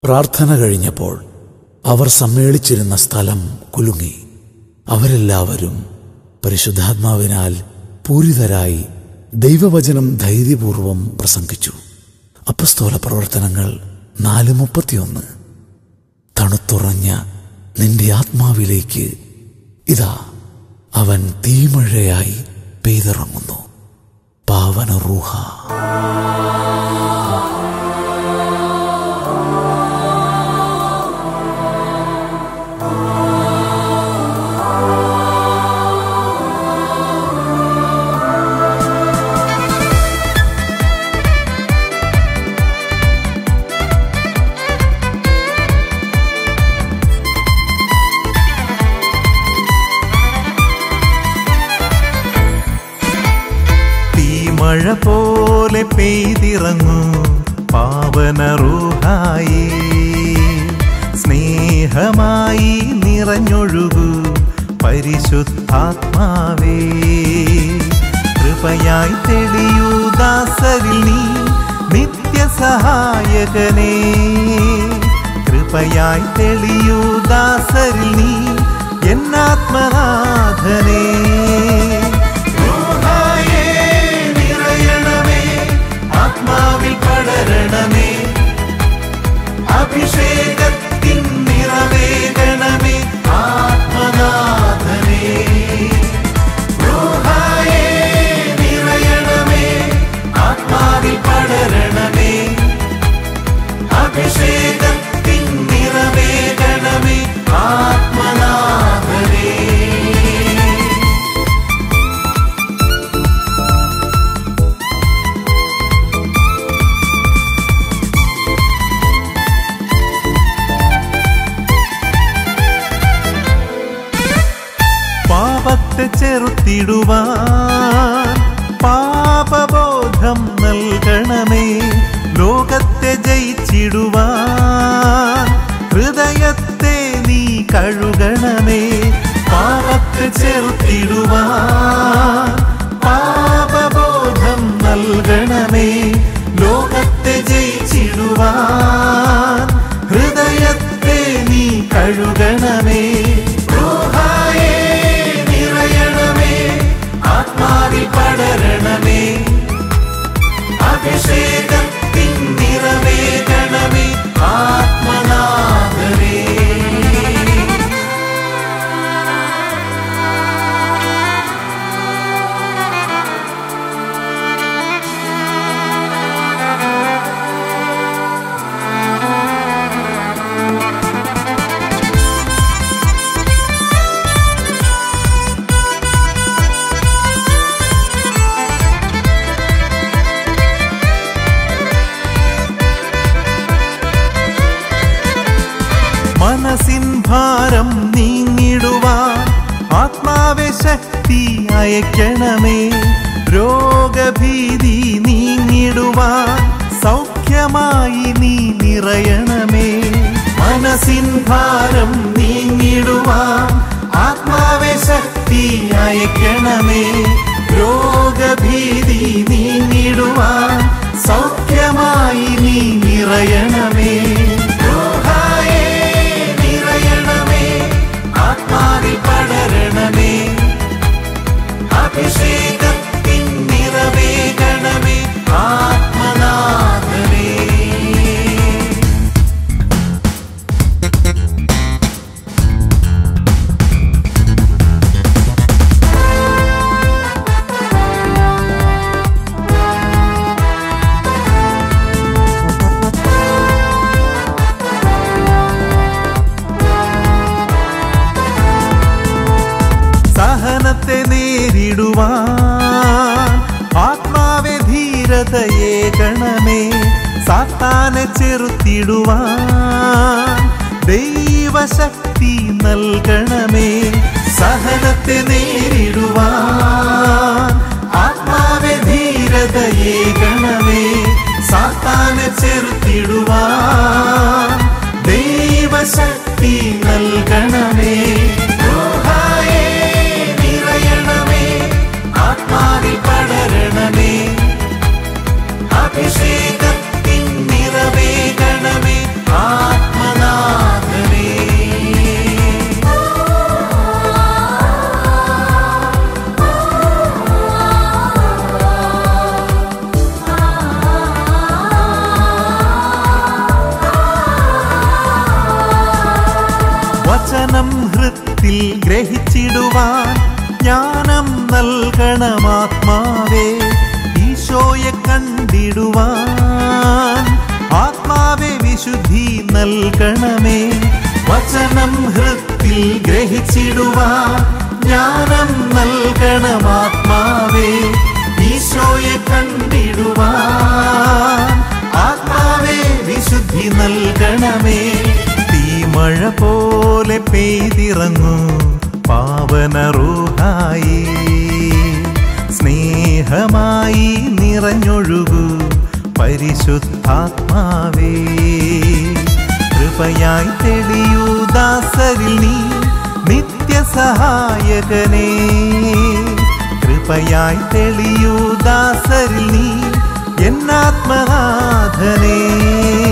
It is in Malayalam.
പ്രാർത്ഥന കഴിഞ്ഞപ്പോൾ അവർ സമ്മേളിച്ചിരുന്ന സ്ഥലം കുലുങ്ങി അവരെല്ലാവരും പരിശുദ്ധാത്മാവിനാൽ പൂരിതരായി ദൈവവചനം ധൈര്യപൂർവം പ്രസംഗിച്ചു അപ്പസ്തോല പ്രവർത്തനങ്ങൾ നാല് മുപ്പത്തിയൊന്ന് തണുത്തുറഞ്ഞ നിന്റെ ആത്മാവിലേക്ക് ഇതാ അവൻ തീമഴയായി പെയ്തിറങ്ങുന്നു പാവന റൂഹ തീമഴ പോലെ പെയ്തിറങ്ങൂ പാവന റൂഹായി സ്നേഹമായി നിറഞ്ഞൊഴുകൂ പരിശുദ്ധാത്മാവേ കൃപയായി തെളിയൂ ദാസരിൽ നീ നിത്യസഹായകനേ കൃപയായി തെളിയൂ ദാസരിൽ നീ എന്നാത്മനാഥനേ റൂഹായേ നിറയണമേ ആത്മാവിൽ പടരണമേ അഭിഷേകത്തിൻ നിറവേകണമേ ആത്മനാഥനേ റൂഹായേ നിറയണമേ ആത്മാവിൽ പടരണമേ അഭിഷേകത്തിൻ നിറവേകണമേ ആത്മനാഥനേ പാപത്തെ ചെറുത്തിടുവാൻ പാപബോധം നൽകണമേ ലോകത്തെ ജയിച്ചിടുവാൻ ഹൃദയത്തെ നീ കഴുകണമേ പാപത്തെ ചെറുത്തിടുവാൻ പാപബോധം നൽകണമേ ലോകത്തെ ജയിച്ചിടുവാൻ ഹൃദയത്തെ നീ കഴുകണമേ റൂഹായേ നിറയണമേ ആത്മാവിൽ പടരണമേ അഭിഷേകത്തിൻ നിറവേകണമേ ആത്മനാഥനേ മനസ്സിൻ ഭാരം നീങ്ങിടുവാൻ ആത്മാവെ ശക്തി അയക്കണമേ രോഗഭീതി നീങ്ങിടുവാൻ സൗഖ്യമായി നീ നിറയണമേ മനസ്സിൻ ഭാരം നീങ്ങിടുവാൻ ആത്മാവെ ശക്തി അയക്കണമേ രോഗഭീതി നീങ്ങിടുവാൻ സൗഖ്യമായി നീ നിറയണമേ റൂഹായേ നിറയണമേ ആത്മാവിൽ പടരണമേ അഭിഷേകത്തിൻ നിറവേകണമേ ആത്മനാഥനേ സഹനത്തെ നേരിടുവാൻ ആത്മാവെ ധീരതയെ ഗണമേ സാത്താനെ ചെറുത്തിടുവാൻ ദൈവശക്തി നൽകണമേ സഹനത്തെ നേരിടുവാൻ ആത്മാവെ ധീരതയെ ഗണമേ സാത്താനെ ചെറുത്തിടുവാൻ ദൈവശക്തി നൽകണമേ റൂഹായേ നിറയണമേ ആത്മാവിൽ പടരണമേ അഭിഷേകത്തിൻ നിറവേകണമേ ആത്മ ഹൃത്തിൽ ഗ്രഹിച്ചിടുവാൻ ജ്ഞാനം നൽകണമാത്മാവേ ഈശോയെ കണ്ടിടുവാൻ ആത്മാവെ വിശുദ്ധി നൽകണമേ വചനം ഹൃത്തിൽ ഗ്രഹിച്ചിടുവാൻ ജ്ഞാനം നൽകണമാത്മാവേ ഈശോയെ കണ്ടിടുവാൻ ആത്മാവേ വിശുദ്ധി നൽകണമേ തീമഴ പോലെ പെയ്തിറങ്ങൂ പാവനറൂഹായി സ്നേഹമായി നിറഞ്ഞൊഴുകൂ പരിശുദ്ധാത്മാവേ കൃപയായി തെളിയൂ ദാസരിൽ നീ നിത്യസഹായകനേ കൃപയായി തെളിയൂ ദാസരിൽ നീ എന്നാത്മനാഥനേ